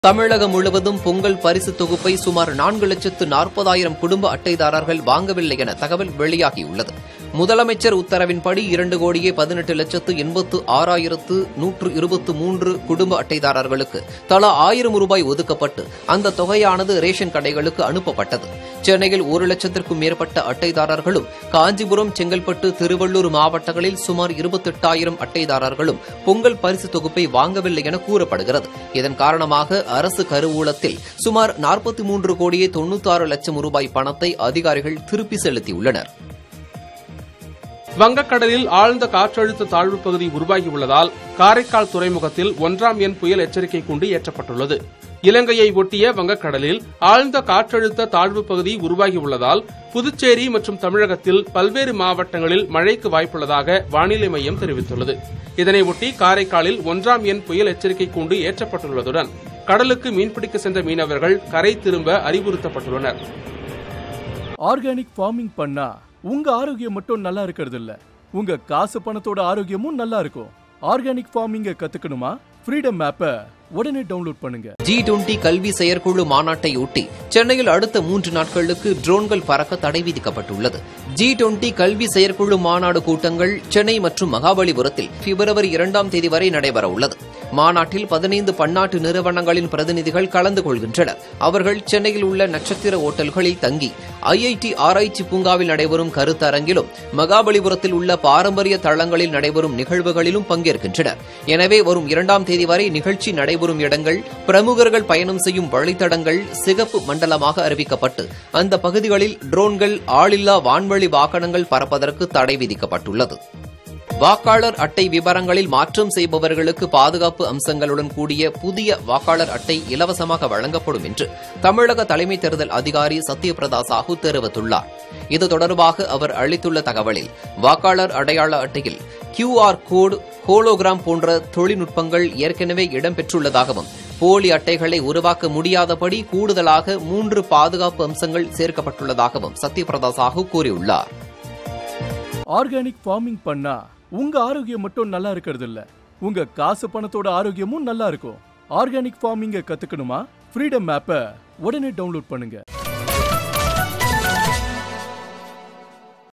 தமிழகம் முழுவதும் பொங்கல் பரிசு தொகுப்பை சுமார் நான்கு லட்சத்து நாற்பதாயிரம் குடும்ப அட்டைதாரர்கள் வாங்கவில்லை என தகவல் வெளியாகியுள்ளது முதலமைச்சர் உத்தரவின்படி இரண்டு கோடியே பதினெட்டு லட்சத்து எண்பத்து ஆறாயிரத்து நூற்று இருபத்து மூன்று குடும்ப அட்டைதாரர்களுக்கு தலா ஆயிரம் ரூபாய் ஒதுக்கப்பட்டு அந்த தொகையானது ரேஷன் கடைகளுக்கு அனுப்பப்பட்டது சென்னையில் ஒரு லட்சத்திற்கும் மேற்பட்ட அட்டைதாரர்களும் காஞ்சிபுரம் செங்கல்பட்டு திருவள்ளூர் மாவட்டங்களில் சுமார் இருபத்தெட்டாயிரம் அட்டைதாரர்களும் பொங்கல் பரிசு தொகுப்பை வாங்கவில்லை என கூறப்படுகிறது இதன் காரணமாக அரசு கருவூலத்தில் சுமார் நாற்பத்தி மூன்று கோடியே தொன்னூத்தாறு லட்சம் ரூபாய் பணத்தை அதிகாரிகள் திருப்பி செலுத்தியுள்ளனர் வங்கக்கடலில் ஆழ்ந்த காற்றழுத்த தாழ்வு பகுதி உருவாகியுள்ளதால் காரைக்கால் துறைமுகத்தில் ஒன்றாம் எண் புயல் எச்சரிக்கை கூண்டு ஏற்றப்பட்டுள்ளது இலங்கையை ஒட்டிய வங்கக்கடலில் ஆழ்ந்த காற்றழுத்த தாழ்வு பகுதி உருவாகியுள்ளதால் புதுச்சேரி மற்றும் தமிழகத்தில் பல்வேறு மாவட்டங்களில் மழைக்கு வாய்ப்புள்ளதாக வானிலை மையம் தெரிவித்துள்ளது இதனை ஒட்டி காரைக்காலில் ஒன்றாம் எண் புயல் எச்சரிக்கை கூண்டு ஏற்றப்பட்டுள்ளதுடன் கடலுக்கு மீன்பிடிக்க சென்ற மீனவர்கள் கரை திரும்ப அறிவுறுத்தப்பட்டுள்ளனர் ஆர்கானிக் ஃபார்மிங் பண்ணா உங்க ஆரோக்கியம் மட்டும் நல்லா இருக்கிறது இல்ல உங்க காசு பணத்தோட ஆரோக்கியமும் நல்லா இருக்கும் ஆர்கானிக் ஃபார்மிங்க கத்துக்கணுமா ஃப்ரீடம் ஆப்பை உடனே டவுன்லோட் பண்ணுங்க ஜி டுவெண்டி கல்வி செயற்குழு மாநாட்டையொட்டி சென்னையில் அடுத்த மூன்று நாட்களுக்கு ட்ரோன்கள் பறக்க தடை விதிக்கப்பட்டுள்ளது ஜி டுவெண்டி கல்வி செயற்குழு மாநாடு கூட்டங்கள் சென்னை மற்றும் மகாபலிபுரத்தில் பிப்ரவரி இரண்டாம் தேதி வரை நடைபெற உள்ளது மாநாட்டில் பதினைந்து பன்னாட்டு நிறுவனங்களின் பிரதிநிதிகள் கலந்து கொள்கின்றனர் அவர்கள் சென்னையில் உள்ள நட்சத்திர ஓட்டல்களில் தங்கி ஐஐடி ஆராய்ச்சி பூங்காவில் நடைபெறும் கருத்தரங்கிலும் மகாபலிபுரத்தில் உள்ள பாரம்பரிய தளங்களில் நடைபெறும் நிகழ்வுகளிலும் பங்கேற்கின்றனர் எனவே வரும் இரண்டாம் தேதி வரை நிகழ்ச்சி நடைபெறும் இடங்கள் பிரமுகர்கள் பயணம் செய்யும் வழித்தடங்கள் சிகப்பு மண்டலமாக அறிவிக்கப்பட்டு அந்த பகுதிகளில் ட்ரோன்கள் ஆளில்லா வான்வழி வாகனங்கள் பறப்பதற்கு தடை விதிக்கப்பட்டுள்ளது வாக்காளர் அட்டை விவரங்களில் மாற்றம் செய்பவர்களுக்கு பாதுகாப்பு அம்சங்களுடன் கூடிய புதிய வாக்காளர் அட்டை இலவசமாக வழங்கப்படும் என்று தமிழக தலைமை தேர்தல் அதிகாரி சத்யபிரதா சாஹூ தெரிவித்துள்ளார் இது தொடர்பாக அவர் அளித்துள்ள தகவலில் வாக்காளர் அடையாள அட்டையில் கியூஆர் கோடு ஹோலோகிராம் போன்ற தொழில்நுட்பங்கள் ஏற்கனவே இடம்பெற்றுள்ளதாகவும் போலி அட்டைகளை உருவாக்க முடியாதபடி கூடுதலாக மூன்று பாதுகாப்பு அம்சங்கள் சேர்க்கப்பட்டுள்ளதாகவும் சத்யபிரதா சாஹூ கூறியுள்ளார் ஆர்கானிக் ஃபார்மிங் பண்ணா உங்க ஆரோக்கியம் மட்டும் நல்லா இருக்கிறது இல்ல உங்க காசு பணத்தோட ஆரோக்கியமும் நல்லா இருக்கும் ஆர்கானிக் ஃபார்மிங்க கத்துக்கணுமா ஃப்ரீடம் ஆப்பை உடனே டவுன்லோட் பண்ணுங்க